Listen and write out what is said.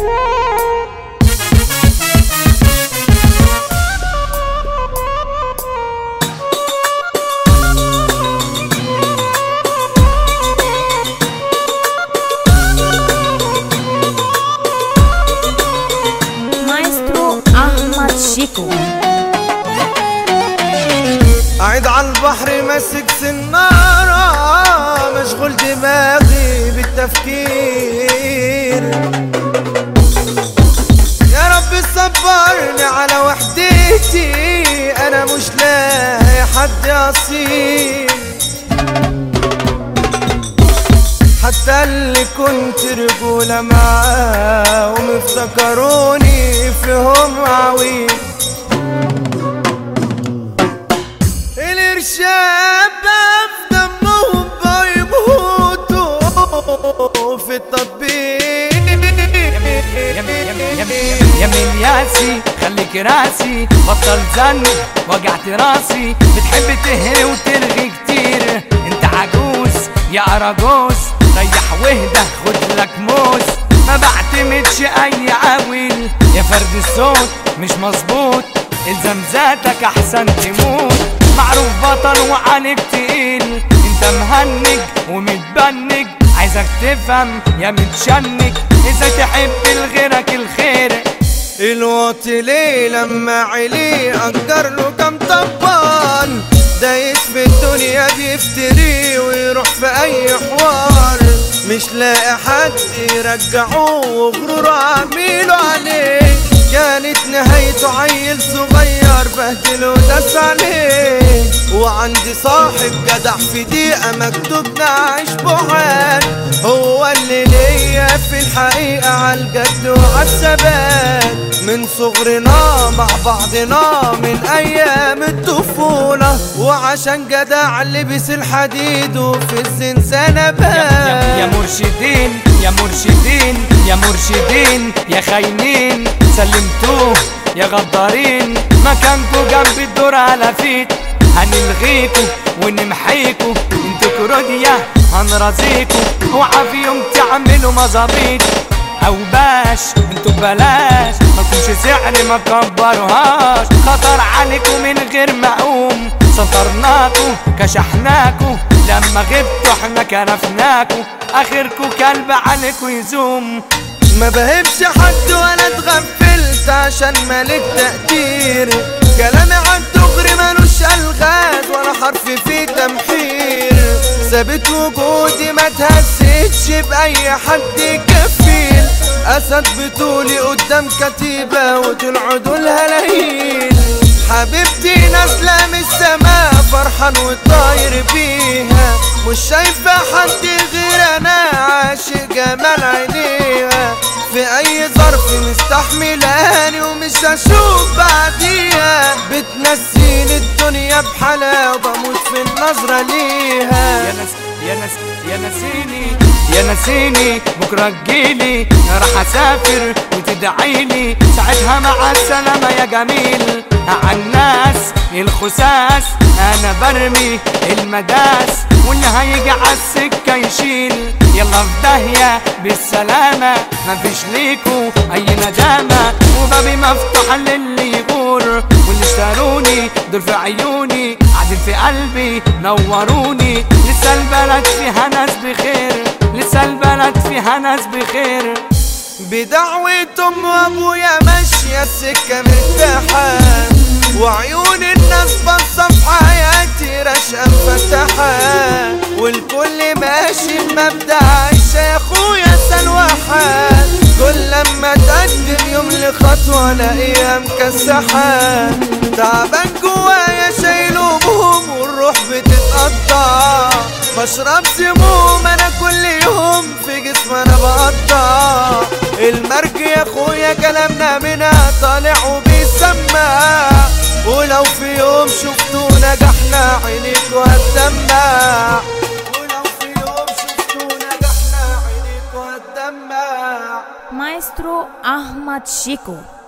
مايسترو أحمد شيكو قاعد على البحر ماسك سنارة مشغول دماغي بالتفكير يا رب صبرني على وحدتي انا مش لاقي حد اصيل حتى اللي كنت رجولة معاهم افتكروني فيهم عويل الارشاد بقى في دمهم بيموتوا في التطبيق يمين ياسي خليك راسي بطل زن وجعت راسي بتحب تهري وترغي كتير انت عجوز يا اراجوز ريح واهدى خد لك موز ما بعتمدش اي عويل يا فرد الصوت مش مظبوط الزم ذاتك احسن تموت معروف بطل وعليك تقيل انت مهنج ومتبنج عايزك تفهم يا متشنج اذا تحب لغيرك الخير الواطي ليه لما عليه اجر له كام طبال دايس في الدنيا بيفتري ويروح في اي حوار مش لاقي حد يرجعوه وغرور عميله عليه كانت نهايته عيل صغير بهدله وداس عليه وعندي صاحب جدع في دقيقة مكتوب نعيش بحال هو اللي ليا في الحقيقة عالجد وعالثبات من صغرنا مع بعضنا من أيام الطفولة وعشان جدع لبس الحديد وفي الزنزانة يا, يا, يا بات مرشدين يا مرشدين يا مرشدين يا خاينين سلمتوه يا غدارين مكانكو جنب الدور على فيت هنلغيكو ونمحيكو انتو كروديا هنرازيكو اوعى في يوم تعملوا مظابيط او باش انتو ببلاش ملكمش سعر ما تكبروهاش خطر عليكم من غير مقوم سطرناكو كشحناكو لما غبتوا احنا كرفناكو اخركو كلب عليكو يزوم ما بهبش حد ولا اتغفلت عشان مالك تقدير كلامي عن دغري ملوش الغاز ولا حرف فيه تمحير ثابت وجودي ما تهزتش باي حد كفيل اسد بطولي قدام كتيبه وطلعوا دول هلاهيل حبيبتي نازله من السما فرحان وطاير بيها مش شايفه حد غير انا عاشق جمال عينيها في اي ظرف مستحملاني ومش هشوف بعديها بتنسيني الدنيا بحالها وبموت في النظرة ليها يا ناس يا ناس يا ناسيني يا ناسيني بكره تجيلي راح اسافر وتدعيلي ساعتها مع السلامة يا جميل على الناس الخساس انا برمي المداس واللي هيجي على السكة يشيل يلا في داهية بالسلامة مفيش ليكو اي ندامة وبابي مفتوح للي يغور واللي اشتروني دول في عيوني قاعدين في قلبي نوروني لسه البلد فيها ناس بخير لسه البلد فيها ناس بخير بدعوة ام وابويا ماشية السكة مرتاحة وعيون الناس بصة في حياتي رشقة مفتحة والكل ماشي بمبدأ عيشة يا اخويا سلوحة كل لما تقدم يوم لخطوة الاقيها مكسحة تعبان جوايا شايل هموم والروح بتتقطع بشرب سموم انا كل يوم في جسم انا بقطع المرج يا اخويا كلامنا منها طالع وبيسمع ولو في يوم شفتوا نجحنا عينيكوا هتدمع ولو في يوم شفتوا نجحنا عينيكوا هتدمع مايسترو أحمد شيكو